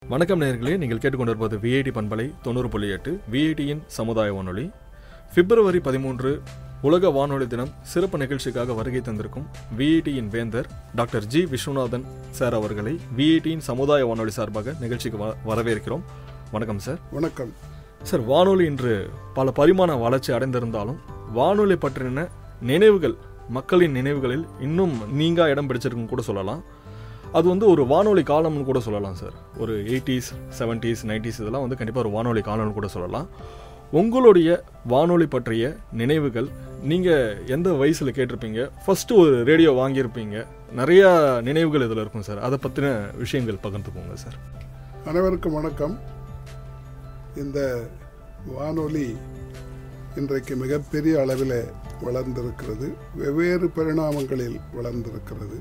வணக்கம் நேயர்களே நீங்கள் கேட்டுக்கொண்டிருப்பது விஐடி பண்பலை தொண்ணூறு புள்ளி எட்டு விஐடியின் சமுதாய வானொலி பிப்ரவரி பதிமூன்று உலக வானொலி தினம் சிறப்பு நிகழ்ச்சிக்காக வருகை தந்திருக்கும் விஐடியின் வேந்தர் டாக்டர் ஜி விஸ்வநாதன் சார் அவர்களை விஐடியின் சமுதாய வானொலி சார்பாக நிகழ்ச்சிக்கு வ- வரவேற்கிறோம் வணக்கம் சார் வணக்கம் சார் வானொலி இன்று பல பரிமாண வளர்ச்சி அடைந்திருந்தாலும் வானொலி பற்றின நினைவுகள் மக்களின் நினைவுகளில் இன்னும் நீங்கா இடம் பிடிச்சிருக்குன்னு கூட சொல்லலாம் அது வந்து ஒரு வானொலி காலம்னு கூட சொல்லலாம் சார் ஒரு எயிட்டிஸ் செவன்ட்டீஸ் நைன்டிஸ் இதெல்லாம் வந்து கண்டிப்பாக ஒரு வானொலி காலம்னு கூட சொல்லலாம் உங்களுடைய வானொலி பற்றிய நினைவுகள் நீங்கள் எந்த வயசில் கேட்டிருப்பீங்க ஃபஸ்ட்டு ஒரு ரேடியோ வாங்கியிருப்பீங்க நிறையா நினைவுகள் இதில் இருக்கும் சார் அதை பற்றின விஷயங்கள் பகிர்ந்துக்கோங்க சார் அனைவருக்கும் வணக்கம் இந்த வானொலி இன்றைக்கு மிகப்பெரிய அளவில் வளர்ந்திருக்கிறது வெவ்வேறு பரிணாமங்களில் வளர்ந்திருக்கிறது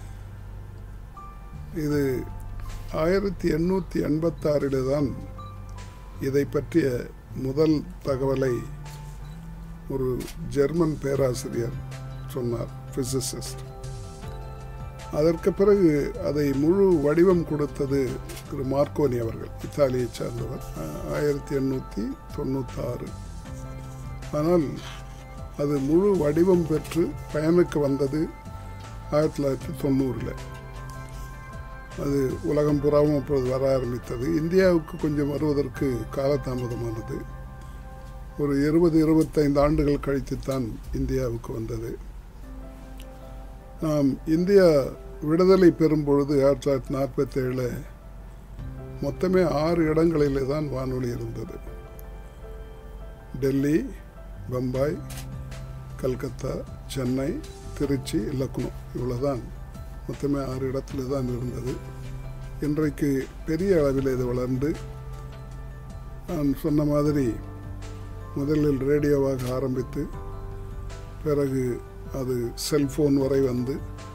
இது ஆயிரத்தி எண்ணூற்றி எண்பத்தாறில் தான் இதை பற்றிய முதல் தகவலை ஒரு ஜெர்மன் பேராசிரியர் சொன்னார் பிசிசிஸ்ட் அதற்கு பிறகு அதை முழு வடிவம் கொடுத்தது திரு மார்க்கோனி அவர்கள் இத்தாலியைச் சார்ந்தவர் ஆ- ஆயிரத்தி எண்ணூற்றி தொண்ணூத்தாறு ஆனால் அது முழு வடிவம் பெற்று பயனுக்கு வந்தது ஆயிரத்தி தொள்ளாயிரத்தி தொண்ணூறில் அது உலகம் புறாவும் அப்பொழுது வர ஆரம்பித்தது இந்தியாவுக்கு கொஞ்சம் வருவதற்கு காலதாமதமானது ஒரு இருபது இருபத்தைந்து ஆண்டுகள் கழித்துத்தான் இந்தியாவுக்கு வந்தது நாம் இந்தியா விடுதலை பெறும் பொழுது ஆயிரத்தி தொள்ளாயிரத்தி நாற்பத்தேழில் மொத்தமே ஆறு இடங்களிலே தான் வானொலி இருந்தது டெல்லி பம்பாய் கல்கத்தா சென்னை திருச்சி லக்னோ இவ்வளோதான் மொத்தமே ஆறு இடத்துல தான் இருந்தது இன்றைக்கு பெரிய அளவில் இது வளர்ந்து நான் சொன்ன மாதிரி முதலில் ரேடியோவாக ஆரம்பித்து பிறகு அது செல்போன் வரை வந்து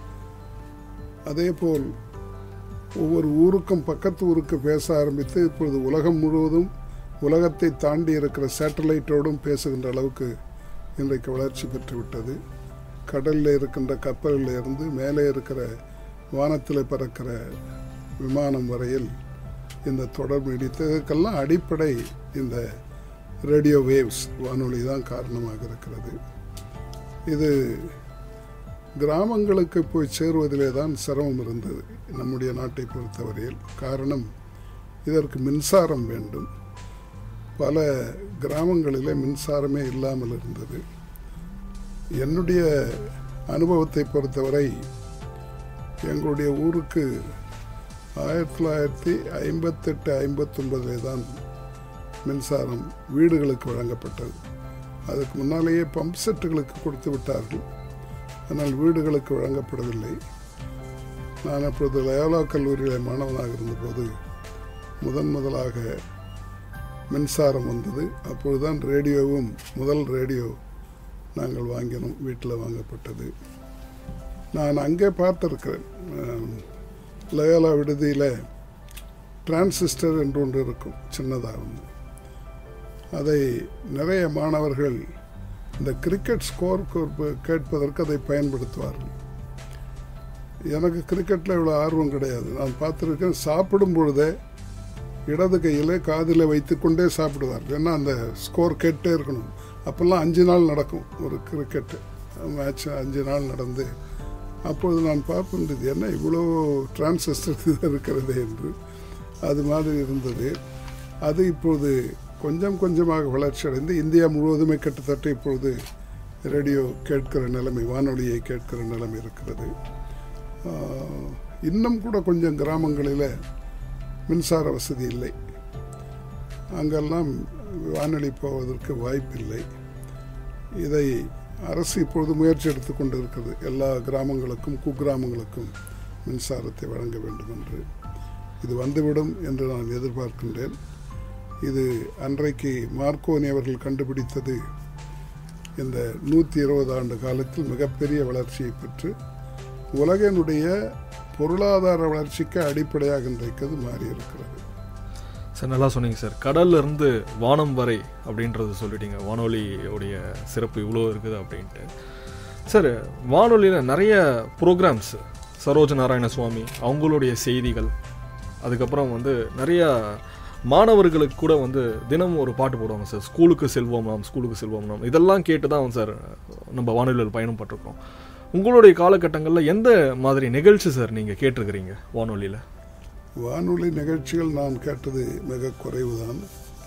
அதேபோல் ஒவ்வொரு ஊருக்கும் பக்கத்து ஊருக்கு பேச ஆரம்பித்து இப்பொழுது உலகம் முழுவதும் உலகத்தை தாண்டி இருக்கிற சேட்டலைட்டோடும் பேசுகின்ற அளவுக்கு இன்றைக்கு வளர்ச்சி பெற்றுவிட்டது கடலில் இருக்கின்ற கப்பலில் இருந்து மேலே இருக்கிற வானத்தில் பறக்கிற விமானம் வரையில் இந்த தொடர்பு நீடித்ததற்கெல்லாம் அடிப்படை இந்த ரேடியோ வேவ்ஸ் வானொலி தான் காரணமாக இருக்கிறது இது கிராமங்களுக்கு போய் சேருவதிலே தான் சிரமம் இருந்தது நம்முடைய நாட்டை பொறுத்தவரையில் காரணம் இதற்கு மின்சாரம் வேண்டும் பல கிராமங்களிலே மின்சாரமே இல்லாமல் இருந்தது என்னுடைய அனுபவத்தை பொறுத்தவரை எங்களுடைய ஊருக்கு ஆயிரத்தி தொள்ளாயிரத்தி ஐம்பத்தெட்டு ஐம்பத்தொன்பதிலே தான் மின்சாரம் வீடுகளுக்கு வழங்கப்பட்டது அதுக்கு முன்னாலேயே பம்ப் செட்டுகளுக்கு கொடுத்து விட்டார்கள் ஆனால் வீடுகளுக்கு வழங்கப்படவில்லை நான் அப்பொழுது லயோலா கல்லூரியில் மாணவனாக இருந்தபோது முதன் முதலாக மின்சாரம் வந்தது அப்பொழுதுதான் ரேடியோவும் முதல் ரேடியோ நாங்கள் வாங்கினோம் வீட்டில் வாங்கப்பட்டது நான் அங்கே பார்த்துருக்கிறேன் ஆம், லயோலா விடுதியில் டிரான்சிஸ்டர் என்று ஒன்று இருக்கும் சின்னதாக ஒன்று அதை நிறைய மாணவர்கள் இந்த கிரிக்கெட் ஸ்கோர் கேட்பதற்கு அதை பயன்படுத்துவார்கள் எனக்கு கிரிக்கெட்டில் இவ்வளோ ஆர்வம் கிடையாது நான் பார்த்துருக்கேன் சாப்பிடும் பொழுதே இடது கையில் காதில் வைத்துக்கொண்டே சாப்பிடுவார் ஏன்னா அந்த ஸ்கோர் கேட்டே இருக்கணும் அப்போல்லாம் அஞ்சு நாள் நடக்கும் ஒரு கிரிக்கெட்டு மேட்ச் அஞ்சு நாள் நடந்து அப்பொழுது நான் பார்ப்பேன் இது என்ன இவ்வளோ டிரான்சிஸ்டர் இருக்கிறது என்று அது மாதிரி இருந்தது அது இப்பொழுது கொஞ்சம் கொஞ்சமாக வளர்ச்சி அடைந்து இந்தியா முழுவதுமே கிட்டத்தட்ட இப்பொழுது ரேடியோ கேட்கிற நிலைமை வானொலியை கேட்கிற நிலைமை இருக்கிறது ஆஹ், இன்னும் கூட கொஞ்சம் கிராமங்களில் மின்சார வசதி இல்லை அங்கெல்லாம் வானொலி போவதற்கு வாய்ப்பில்லை இதை அரசு இப்பொழுது முயற்சி எடுத்துக்கொண்டு இருக்கிறது எல்லா கிராமங்களுக்கும் குக்கிராமங்களுக்கும் மின்சாரத்தை வழங்க வேண்டும் என்று இது வந்துவிடும் என்று நான் எதிர்பார்க்கின்றேன் இது அன்றைக்கு மார்க்கோனி அவர்கள் கண்டுபிடித்தது இந்த நூற்றி இருபது ஆண்டு காலத்தில் மிகப்பெரிய வளர்ச்சியை பெற்று உலகினுடைய பொருளாதார வளர்ச்சிக்கு அடிப்படையாக இன்றைக்கு அது மாறி இருக்கிறது சார் நல்லா சொன்னீங்க சார் கடல்ல இருந்து வானம் வரை அப்படின்றது சொல்லிட்டீங்க வானொலியோடைய சிறப்பு இவ்வளோ இருக்குது அப்படின்ட்டு சார் வானொலியில் நிறைய ப்ரோக்ராம்ஸ் சரோஜ நாராயண சுவாமி அவங்களுடைய செய்திகள் அதுக்கப்புறம் வந்து நிறையா மாணவர்களுக்கு கூட வந்து தினமும் ஒரு பாட்டு போடுவாங்க சார் ஸ்கூலுக்கு செல்வோம் நாம் ஸ்கூலுக்கு செல்வோம் நாம் இதெல்லாம் கேட்டு தான் சார் நம்ம வானொலியில் பயணம் பட்டிருக்கோம் உங்களுடைய காலகட்டங்களில் எந்த மாதிரி நிகழ்ச்சி சார் நீங்கள் கேட்டிருக்கிறீங்க வானொலியில் வானொலி நிகழ்ச்சிகள் நான் கேட்டது மிக குறைவுதான்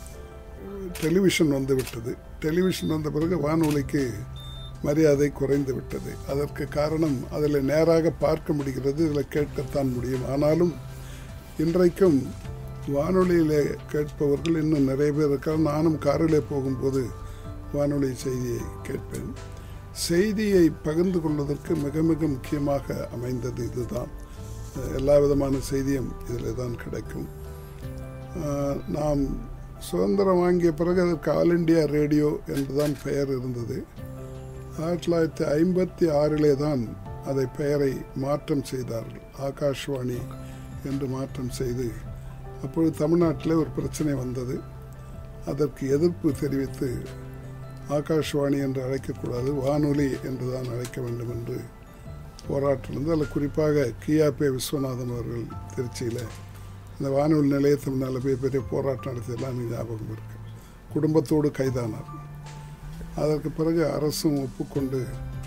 டெலிவிஷன் வந்து விட்டது டெலிவிஷன் வந்த பிறகு வானொலிக்கு மரியாதை குறைந்து விட்டது அதற்கு காரணம் அதில் நேராக பார்க்க முடிகிறது இதில் கேட்கத்தான் முடியும் ஆனாலும் இன்றைக்கும் வானொலியிலே கேட்பவர்கள் இன்னும் நிறைய பேர் இருக்காங்க நானும் காரிலே போகும்போது வானொலி செய்தியை கேட்பேன் செய்தியை பகிர்ந்து கொள்வதற்கு மிக மிக முக்கியமாக அமைந்தது இதுதான் எல்லா விதமான செய்தியும் இதில் தான் கிடைக்கும் ஆஹ் நாம் சுதந்திரம் வாங்கிய பிறகு அதற்கு ஆல் இண்டியா ரேடியோ என்றுதான் பெயர் இருந்தது ஆயிரத்தி தொள்ளாயிரத்தி ஐம்பத்தி ஆறிலே தான் அதை பெயரை மாற்றம் செய்தார்கள் ஆகாஷ்வாணி என்று மாற்றம் செய்து அப்பொழுது தமிழ்நாட்டில் ஒரு பிரச்சனை வந்தது அதற்கு எதிர்ப்பு தெரிவித்து ஆகாஷ்வாணி என்று அழைக்கக்கூடாது வானொலி என்று தான் அழைக்க வேண்டும் என்று போராட்டம் இருந்தது அதில் குறிப்பாக கியாபே விஸ்வநாதன் அவர்கள் திருச்சியில் இந்த வானொலி நிலையத்து முன்னால் போய் பெரிய போராட்டம் நடத்தியெல்லாம் எனக்கு ஞாபகம் இருக்கு குடும்பத்தோடு கைதானார் அதற்கு பிறகு அரசும் ஒப்புக்கொண்டு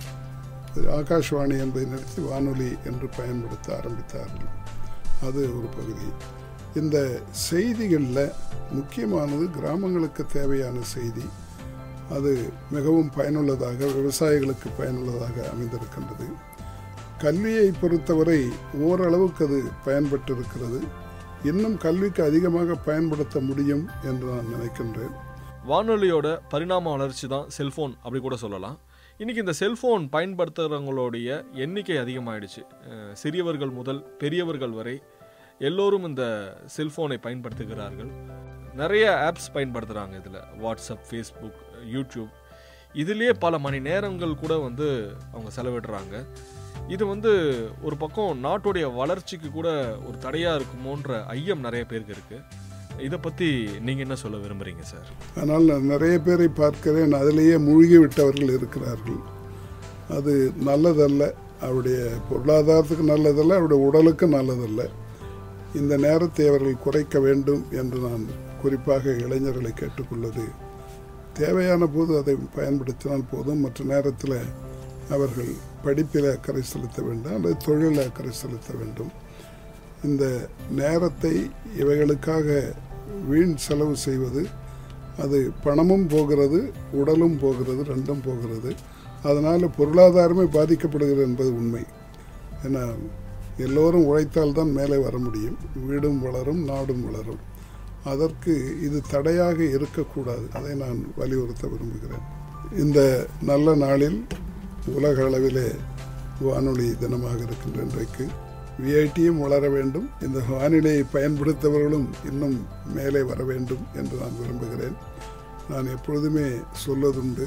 ஆகாஷ்வாணி என்பதை நிறுத்தி வானொலி என்று பயன்படுத்த ஆரம்பித்தார்கள் அது ஒரு பகுதி இந்த செய்திகளில் முக்கியமானது கிராமங்களுக்கு தேவையான செய்தி அது மிகவும் பயனுள்ளதாக விவசாயிகளுக்கு பயனுள்ளதாக அமைந்திருக்கின்றது கல்வியை பொறுத்தவரை ஓரளவுக்கு அது பயன்பட்டு இருக்கிறது இன்னும் கல்விக்கு அதிகமாக பயன்படுத்த முடியும் என்று நான் நினைக்கின்றேன் வானொலியோட பரிணாம வளர்ச்சி தான் செல்ஃபோன் அப்படி கூட சொல்லலாம் இன்றைக்கி இந்த செல்ஃபோன் பயன்படுத்துகிறவங்களுடைய எண்ணிக்கை அதிகமாயிடுச்சு அஹ் சிறியவர்கள் முதல் பெரியவர்கள் வரை எல்லோரும் இந்த செல்ஃபோனை பயன்படுத்துகிறார்கள் நிறைய ஆப்ஸ் பயன்படுத்துகிறாங்க இதில் வாட்ஸ்அப் ஃபேஸ்புக் யூடியூப் இதுலேயே பல மணி நேரங்கள் கூட வந்து அவங்க செலவிடுறாங்க இது வந்து ஒரு பக்கம் நாட்டுடைய வளர்ச்சிக்கு கூட ஒரு தடையாக இருக்குமோன்ற ஐயம் நிறைய பேருக்கு இருக்குது இதை பற்றி நீங்கள் என்ன சொல்ல விரும்புகிறீங்க சார் ஆனால் நான் நிறைய பேரை பார்க்கிறேன் அதிலேயே மூழ்கி விட்டவர்கள் இருக்கிறார்கள் அது நல்லதல்ல அவருடைய பொருளாதாரத்துக்கு நல்லதல்ல அவருடைய உடலுக்கு நல்லதல்ல இந்த நேரத்தை அவர்கள் குறைக்க வேண்டும் என்று நான் குறிப்பாக இளைஞர்களை கேட்டுக்கொள்வது தேவையான போது அதை பயன்படுத்தினால் போதும் மற்ற நேரத்தில் அவர்கள் படிப்பில் அக்கறை செலுத்த வேண்டும் அல்லது தொழிலில் அக்கறை செலுத்த வேண்டும் இந்த நேரத்தை இவைகளுக்காக வீண் செலவு செய்வது அது பணமும் போகிறது உடலும் போகிறது ரெண்டும் போகிறது அதனால் பொருளாதாரமே பாதிக்கப்படுகிறது என்பது உண்மை ஏன்னா எல்லோரும் உழைத்தால்தான் மேலே வர முடியும் வீடும் வளரும் நாடும் வளரும் அதற்கு இது தடையாக இருக்கக்கூடாது அதை நான் வலியுறுத்த விரும்புகிறேன் இந்த நல்ல நாளில் உலக அளவிலே வானொலி தினமாக இருக்கின்ற இன்றைக்கு விஐடியும் வளர வேண்டும் இந்த வானிலையை பயன்படுத்தவர்களும் இன்னும் மேலே வர வேண்டும் என்று நான் விரும்புகிறேன் நான் எப்பொழுதுமே சொல்வதுண்டு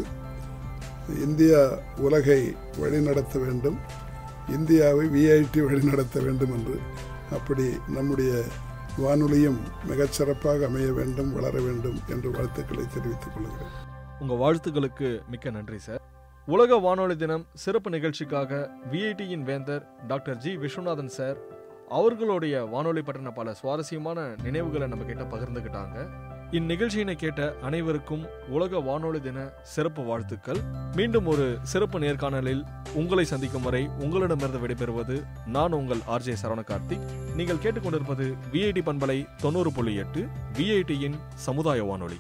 இந்தியா உலகை வழிநடத்த வேண்டும் இந்தியாவை விஐடி வழிநடத்த வேண்டும் என்று அப்படி நம்முடைய வானொலியும் மிகச்சிறப்பாக அமைய வேண்டும் வளர வேண்டும் என்று வாழ்த்துக்களை தெரிவித்துக் கொள்கிறேன் உங்கள் வாழ்த்துக்களுக்கு மிக்க நன்றி சார் உலக வானொலி தினம் சிறப்பு நிகழ்ச்சிக்காக விஐடியின் வேந்தர் டாக்டர் ஜி விஸ்வநாதன் சார் அவர்களுடைய வானொலி பற்றின பல சுவாரஸ்யமான நினைவுகளை நம்ம கிட்ட பகிர்ந்துக்கிட்டாங்க இந்நிகழ்ச்சியினை கேட்ட அனைவருக்கும் உலக வானொலி தின சிறப்பு வாழ்த்துக்கள் மீண்டும் ஒரு சிறப்பு நேர்காணலில் உங்களை சந்திக்கும் வரை உங்களிடமிருந்து விடைபெறுவது நான் உங்கள் ஆர்ஜே சரவண கார்த்திக் நீங்கள் கேட்டுக்கொண்டிருப்பது விஐடி பண்பலை தொண்ணூறு புள்ளி எட்டு விஐடியின் சமுதாய வானொலி